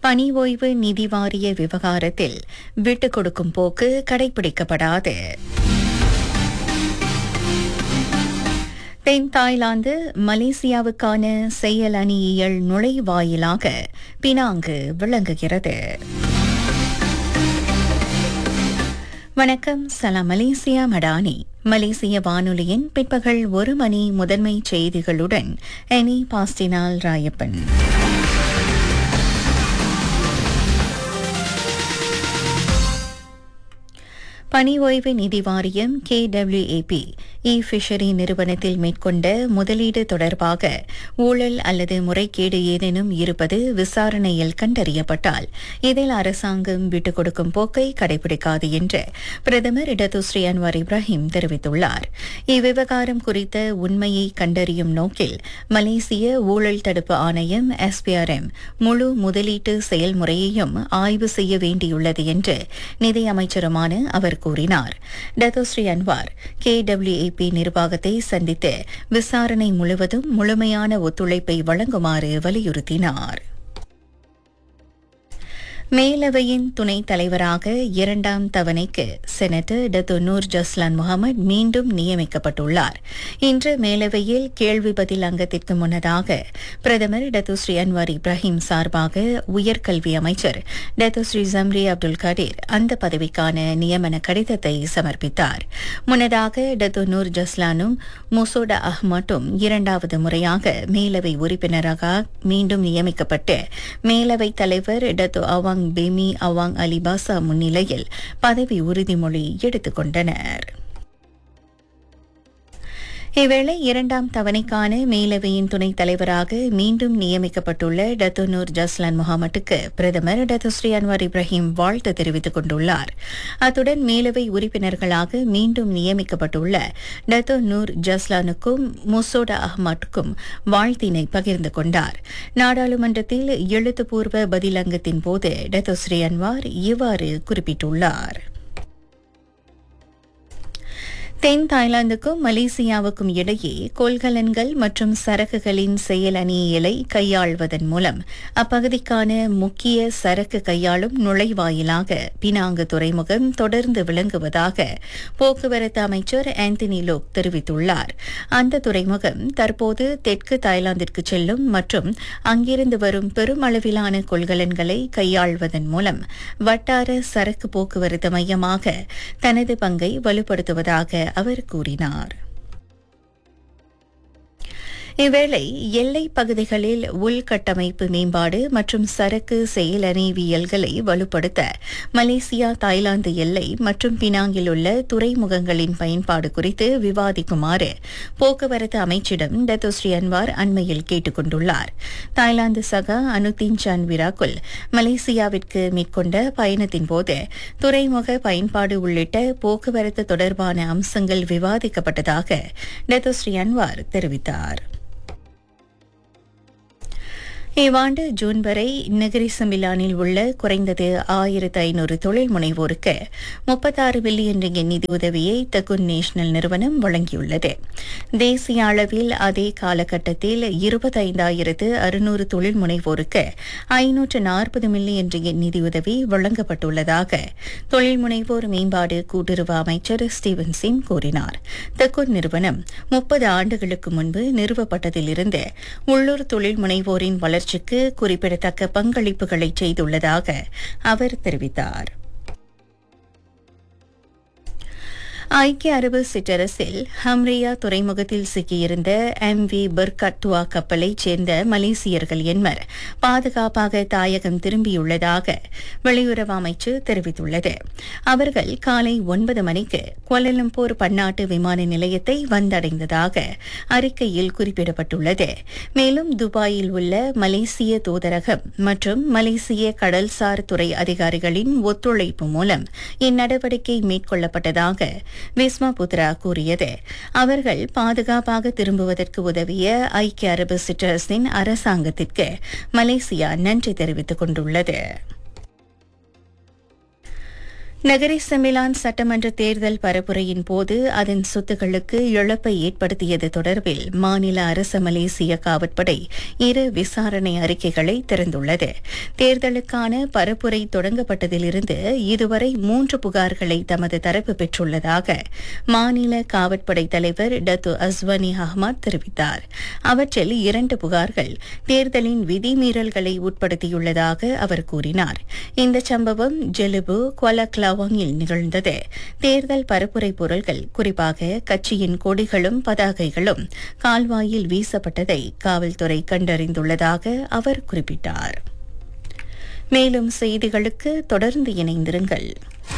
பணி ஓய்வு நிதி வாரிய விவகாரத்தில் விட்டுக் கொடுக்கும் போக்கு கடைபிடிக்கப்படாது தென் தாய்லாந்து மலேசியாவுக்கான செயல் அணியியல் நுழைவாயிலாக பினாங்கு விளங்குகிறது வணக்கம் சலாம் மலேசியா மடானி மலேசிய வானொலியின் பிற்பகல் ஒரு மணி முதன்மை செய்திகளுடன் எனி பாஸ்டினால் ராயப்பன் பணி ஓய்வு நிதி வாரியம் கேடபிள்யூஏபி இ ஃபிஷரி நிறுவனத்தில் மேற்கொண்ட முதலீடு தொடர்பாக ஊழல் அல்லது முறைகேடு ஏதேனும் இருப்பது விசாரணையில் கண்டறியப்பட்டால் இதில் அரசாங்கம் விட்டுக் கொடுக்கும் போக்கை கடைபிடிக்காது என்று பிரதமர் இடதுஸ்ரீ அன்வார் இப்ராஹிம் தெரிவித்துள்ளார் இவ்விவகாரம் குறித்த உண்மையை கண்டறியும் நோக்கில் மலேசிய ஊழல் தடுப்பு ஆணையம் எஸ்பிஆர்எம் முழு முதலீட்டு செயல்முறையையும் ஆய்வு செய்ய வேண்டியுள்ளது என்று நிதியமைச்சருமான அவர் கூறினார் டத்தோஸ்ரீ அன்வார் கேடபிள்யூஏபி நிர்வாகத்தை சந்தித்து விசாரணை முழுவதும் முழுமையான ஒத்துழைப்பை வழங்குமாறு வலியுறுத்தினார் மேலவையின் துணைத் தலைவராக இரண்டாம் தவணைக்கு senator Datuk Nur Jazlan Mohamed மீண்டும் நியமிக்கப்பட்டுள்ளார் இன்று மேலவையில் கேள்வி பதில் அங்கத்திற்கு முன்னதாக பிரதமர் டத்து ஸ்ரீ அன்வார் இப்ராஹிம் சார்பாக உயர்கல்வி அமைச்சர் Datuk Seri Zambry Abdul Kadir அந்த பதவிக்கான நியமன கடிதத்தை சமர்ப்பித்தார் முன்னதாக டத்து நூர் ஜஸ்லானும் முசோடா அஹ்மட்டும் இரண்டாவது முறையாக மேலவை உறுப்பினராக மீண்டும் நியமிக்கப்பட்டு மேலவை தலைவர் Datuk Awang Awang Bemee Awang Alibasah முன்னிலையில் பதவி உறுதிமொழி எடுத்துக் கொண்டனர் இவ்வேளை இரண்டாம் தவணைக்கான மேலவையின் துணைத் தலைவராக மீண்டும் நியமிக்கப்பட்டுள்ள டத்துனூர் ஜஸ்லான் முகமட்டுக்கு பிரதமர் டத்துஸ்ரீ அன்வார் இப்ராஹிம் வாழ்த்து தெரிவித்துக் கொண்டுள்ளார் அத்துடன் மேலவை உறுப்பினர்களாக மீண்டும் நியமிக்கப்பட்டுள்ள டத்து நூர் ஜஸ்லானுக்கும் முசோடா அஹ்மட்டுக்கும் வாழ்த்தினை பகிர்ந்து கொண்டார் நாடாளுமன்றத்தில் எழுத்துப்பூர்வ பதிலங்கத்தின் போது டத்துஸ்ரீ அன்வார் இவ்வாறு குறிப்பிட்டுள்ளார் தென் தாய்லாந்துக்கும் மலேசியாவுக்கும் இடையே கொள்கலன்கள் மற்றும் சரக்குகளின் செயல் அணியியலை கையாள்வதன் மூலம் அப்பகுதிக்கான முக்கிய சரக்கு கையாளும் நுழைவாயிலாக பினாங்கு துறைமுகம் தொடர்ந்து விளங்குவதாக போக்குவரத்து அமைச்சர் ஆந்தனி லோக் தெரிவித்துள்ளார் அந்த துறைமுகம் தற்போது தெற்கு தாய்லாந்திற்கு செல்லும் மற்றும் அங்கிருந்து வரும் பெருமளவிலான கொள்கலன்களை கையாள்வதன் மூலம் வட்டார சரக்கு போக்குவரத்து மையமாக தனது பங்கை வலுப்படுத்துவதாக அவர் கூறினார் இவ்வேளை எல்லைப் பகுதிகளில் உள்கட்டமைப்பு மேம்பாடு மற்றும் சரக்கு செயலணிவியல்களை வலுப்படுத்த மலேசியா தாய்லாந்து எல்லை மற்றும் பினாங்கில் உள்ள துறைமுகங்களின் பயன்பாடு குறித்து விவாதிக்குமாறு போக்குவரத்து அமைச்சிடம் டத்தோஸ்ரீ அன்வார் அண்மையில் கேட்டுக் கொண்டுள்ளார் தாய்லாந்து சகா அனுதீன் சான் விராக்குல் மலேசியாவிற்கு மேற்கொண்ட பயணத்தின் போது துறைமுக பயன்பாடு உள்ளிட்ட போக்குவரத்து தொடர்பான அம்சங்கள் விவாதிக்கப்பட்டதாக டத்தோஸ்ரீ அன்வார் தெரிவித்தார் இவ்வாண்டு ஜூன் வரை நகரி சம்பிலானில் உள்ள குறைந்தது ஆயிரத்து ஐநூறு தொழில் முனைவோருக்கு முப்பத்தாறு பில்லியன் ரிங்கிட் நிதி உதவியை தகுன் நேஷனல் நிறுவனம் வழங்கியுள்ளது தேசிய அளவில் அதே காலகட்டத்தில் இருபத்தைந்தாயிரத்து அறுநூறு தொழில் முனைவோருக்கு ஐநூற்று நாற்பது மில்லியன் ரிங்கிட் நிதியுதவி வழங்கப்பட்டுள்ளதாக தொழில் முனைவோர் மேம்பாடு கூட்டுறவு அமைச்சர் ஸ்டீவன் சிங் கூறினார் தகுன் நிறுவனம் முப்பது ஆண்டுகளுக்கு முன்பு நிறுவப்பட்டதிலிருந்து உள்ளூர் தொழில் முனைவோரின் வளர்ச்சி வளர்ச்சிக்கு குறிப்பிடத்தக்க பங்களிப்புகளை செய்துள்ளதாக அவர் தெரிவித்தார் ஐக்கிய அரபு சிற்றரசில் ஹம்ரியா துறைமுகத்தில் சிக்கியிருந்த எம் வி பர்கட்வா கப்பலைச் சேர்ந்த மலேசியர்கள் எண்மர் பாதுகாப்பாக தாயகம் திரும்பியுள்ளதாக வெளியுறவு அமைச்சு தெரிவித்துள்ளது அவர்கள் காலை ஒன்பது மணிக்கு கோலலம்பூர் பன்னாட்டு விமான நிலையத்தை வந்தடைந்ததாக அறிக்கையில் குறிப்பிடப்பட்டுள்ளது மேலும் துபாயில் உள்ள மலேசிய தூதரகம் மற்றும் மலேசிய கடல்சார் துறை அதிகாரிகளின் ஒத்துழைப்பு மூலம் இந்நடவடிக்கை மேற்கொள்ளப்பட்டதாக விஸ்மா புத்ரா கூறியது அவர்கள் பாதுகாப்பாக திரும்புவதற்கு உதவிய ஐக்கிய அரபு சிற்றரசின் அரசாங்கத்திற்கு மலேசியா நன்றி தெரிவித்துக் கொண்டுள்ளது நகரி செமிலான் சட்டமன்ற தேர்தல் பரப்புரையின் போது அதன் சொத்துக்களுக்கு இழப்பை ஏற்படுத்தியது தொடர்பில் மாநில அரச மலேசிய காவற்படை இரு விசாரணை அறிக்கைகளை திறந்துள்ளது தேர்தலுக்கான பரப்புரை தொடங்கப்பட்டதிலிருந்து இதுவரை மூன்று புகார்களை தமது தரப்பு பெற்றுள்ளதாக மாநில காவற்படை தலைவர் டத்து அஸ்வனி அஹ்மத் தெரிவித்தார் அவற்றில் இரண்டு புகார்கள் தேர்தலின் விதிமீறல்களை உட்படுத்தியுள்ளதாக அவர் கூறினார் இந்த சம்பவம் ஜெலுபு குவலக்லாவாங்கில் நிகழ்ந்தது தேர்தல் பரப்புரை பொருள்கள் குறிப்பாக கட்சியின் கொடிகளும் பதாகைகளும் கால்வாயில் வீசப்பட்டதை காவல்துறை கண்டறிந்துள்ளதாக அவர் குறிப்பிட்டார் மேலும் செய்திகளுக்கு தொடர்ந்து இணைந்திருங்கள்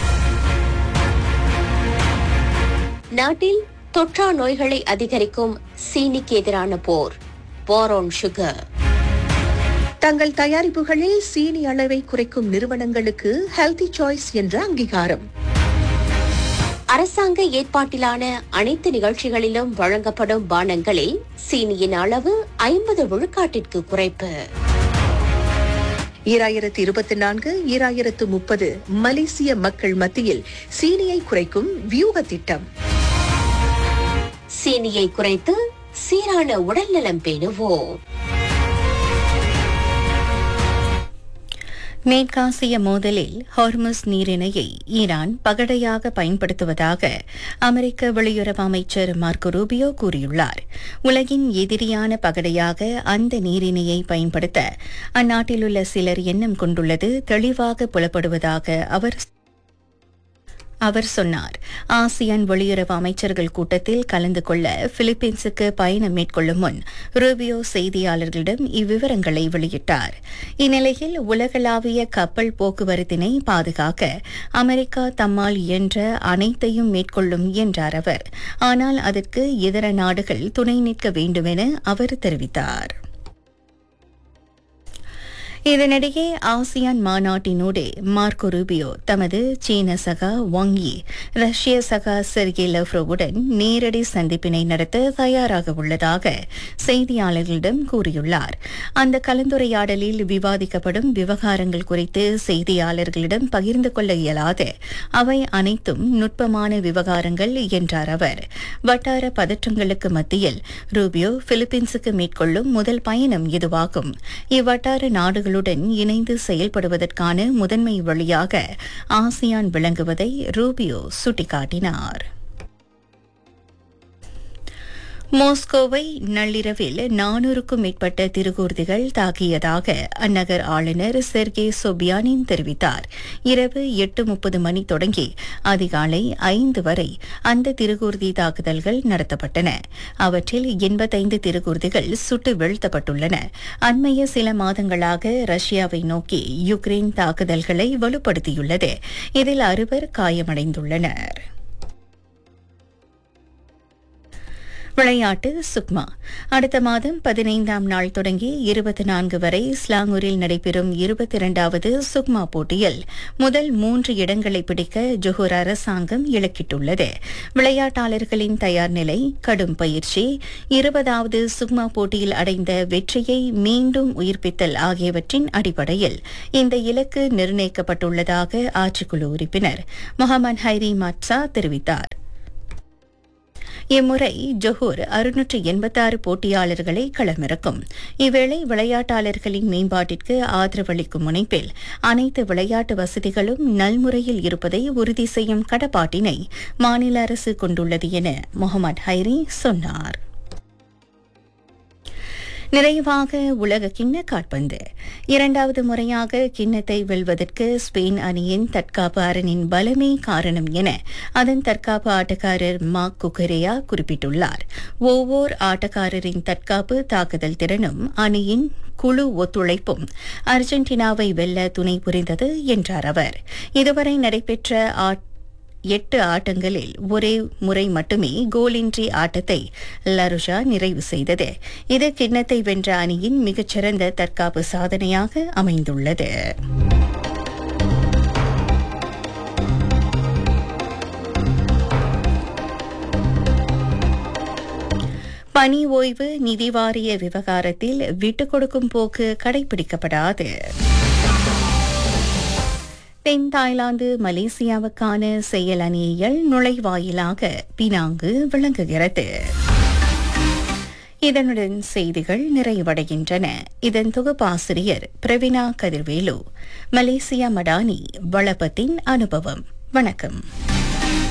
நாட்டில் தொற்றா நோய்களை அதிகரிக்கும் சீனிக்கு எதிரான போர் போரோன் சுகர் தங்கள் தயாரிப்புகளில் சீனி அளவை குறைக்கும் நிறுவனங்களுக்கு ஹெல்தி சாய்ஸ் என்ற அங்கீகாரம் அரசாங்க ஏற்பாட்டிலான அனைத்து நிகழ்ச்சிகளிலும் வழங்கப்படும் பானங்களில் சீனியின் அளவு ஐம்பது விழுக்காட்டிற்கு குறைப்பு ஈராயிரத்து இருபத்தி நான்கு ஈராயிரத்து முப்பது மலேசிய மக்கள் மத்தியில் சீனியை குறைக்கும் வியூக திட்டம் சீனியை குறைத்து சீரான உடல்நலம் பேணுவோம் மேற்காசிய மோதலில் ஹார்முஸ் நீரிணையை ஈரான் பகடையாக பயன்படுத்துவதாக அமெரிக்க வெளியுறவு அமைச்சர் மார்க்கோ ரூபியோ கூறியுள்ளார் உலகின் எதிரியான பகடையாக அந்த நீரிணையை பயன்படுத்த அந்நாட்டிலுள்ள சிலர் எண்ணம் கொண்டுள்ளது தெளிவாக புலப்படுவதாக அவர் அவர் சொன்னார் ஆசியான் வெளியுறவு அமைச்சர்கள் கூட்டத்தில் கலந்து கொள்ள பிலிப்பீன்ஸுக்கு பயணம் மேற்கொள்ளும் முன் ரூபியோ செய்தியாளர்களிடம் இவ்விவரங்களை வெளியிட்டார் இந்நிலையில் உலகளாவிய கப்பல் போக்குவரத்தினை பாதுகாக்க அமெரிக்கா தம்மால் இயன்ற அனைத்தையும் மேற்கொள்ளும் என்றார் அவர் ஆனால் அதற்கு இதர நாடுகள் துணை நிற்க வேண்டும் என அவர் தெரிவித்தார் இதனிடையே ஆசியான் மாநாட்டினூடே மார்க்கோ ரூபியோ தமது சீன சகா வாங்கி ரஷ்ய சகா செர்கே லவ்ரோவுடன் நேரடி சந்திப்பினை நடத்த தயாராக உள்ளதாக செய்தியாளர்களிடம் கூறியுள்ளார் அந்த கலந்துரையாடலில் விவாதிக்கப்படும் விவகாரங்கள் குறித்து செய்தியாளர்களிடம் பகிர்ந்து கொள்ள இயலாது அவை அனைத்தும் நுட்பமான விவகாரங்கள் என்றார் அவர் வட்டார பதற்றங்களுக்கு மத்தியில் ரூபியோ பிலிப்பீன்ஸுக்கு மேற்கொள்ளும் முதல் பயணம் இதுவாகும் இவ்வட்டார நாடுகளுடன் இணைந்து செயல்படுவதற்கான முதன்மை வழியாக ஆசியான் விளங்குவதை ரூபியோ சுட்டிக்காட்டினார் மோஸ்கோவை நள்ளிரவில் நானூறுக்கும் மேற்பட்ட திருகூர்திகள் தாக்கியதாக அந்நகர் ஆளுநர் செர்கே சோபியானின் தெரிவித்தார் இரவு எட்டு முப்பது மணி தொடங்கி அதிகாலை ஐந்து வரை அந்த திருகூர்தி தாக்குதல்கள் நடத்தப்பட்டன அவற்றில் எண்பத்தைந்து திருகூர்திகள் சுட்டு வீழ்த்தப்பட்டுள்ளன அண்மைய சில மாதங்களாக ரஷ்யாவை நோக்கி யுக்ரைன் தாக்குதல்களை வலுப்படுத்தியுள்ளது இதில் அறுவர் காயமடைந்துள்ளனர் விளையாட்டு சுக்மா அடுத்த மாதம் பதினைந்தாம் நாள் தொடங்கி இருபத்தி நான்கு வரை ஸ்லாங்கூரில் நடைபெறும் இருபத்தி இரண்டாவது சுக்மா போட்டியில் முதல் மூன்று இடங்களை பிடிக்க ஜொஹூர் அரசாங்கம் இலக்கிட்டுள்ளது விளையாட்டாளர்களின் தயார் நிலை கடும் பயிற்சி இருபதாவது சுக்மா போட்டியில் அடைந்த வெற்றியை மீண்டும் உயிர்ப்பித்தல் ஆகியவற்றின் அடிப்படையில் இந்த இலக்கு நிர்ணயிக்கப்பட்டுள்ளதாக ஆட்சிக்குழு உறுப்பினர் முகமது ஹைரி மட்சா தெரிவித்தார் இம்முறை ஜொஹூர் அறுநூற்று எண்பத்தாறு போட்டியாளர்களை களமிறக்கும் இவ்வேளை விளையாட்டாளர்களின் மேம்பாட்டிற்கு ஆதரவளிக்கும் முனைப்பில் அனைத்து விளையாட்டு வசதிகளும் நல்முறையில் இருப்பதை உறுதி செய்யும் கடப்பாட்டினை மாநில அரசு கொண்டுள்ளது என முகமது ஹைரி சொன்னார் நிறைவாக உலக கிண்ண கால்பந்து இரண்டாவது முறையாக கிண்ணத்தை வெல்வதற்கு ஸ்பெயின் அணியின் தற்காப்பு அரணின் பலமே காரணம் என அதன் தற்காப்பு ஆட்டக்காரர் மார்க் குகரேயா குறிப்பிட்டுள்ளார் ஒவ்வொரு ஆட்டக்காரரின் தற்காப்பு தாக்குதல் திறனும் அணியின் குழு ஒத்துழைப்பும் அர்ஜென்டினாவை வெல்ல துணை புரிந்தது என்றார் அவர் இதுவரை நடைபெற்ற ஆட்ட எட்டு ஆட்டங்களில் ஒரே முறை மட்டுமே கோலின்றி ஆட்டத்தை லருஷா நிறைவு செய்தது இது கிண்ணத்தை வென்ற அணியின் மிகச்சிறந்த தற்காப்பு சாதனையாக அமைந்துள்ளது பணி ஓய்வு நிதி வாரிய விவகாரத்தில் விட்டுக் கொடுக்கும் போக்கு கடைபிடிக்கப்படாது தென் தாய்லாந்து மலேசியாவுக்கான செயல் அணியியல் நுழைவாயிலாக பினாங்கு விளங்குகிறது இதனுடன் செய்திகள் நிறைவடைகின்றன இதன் தொகுப்பாசிரியர் பிரவீனா கதிர்வேலு மலேசியா மடானி வளபத்தின் அனுபவம் வணக்கம்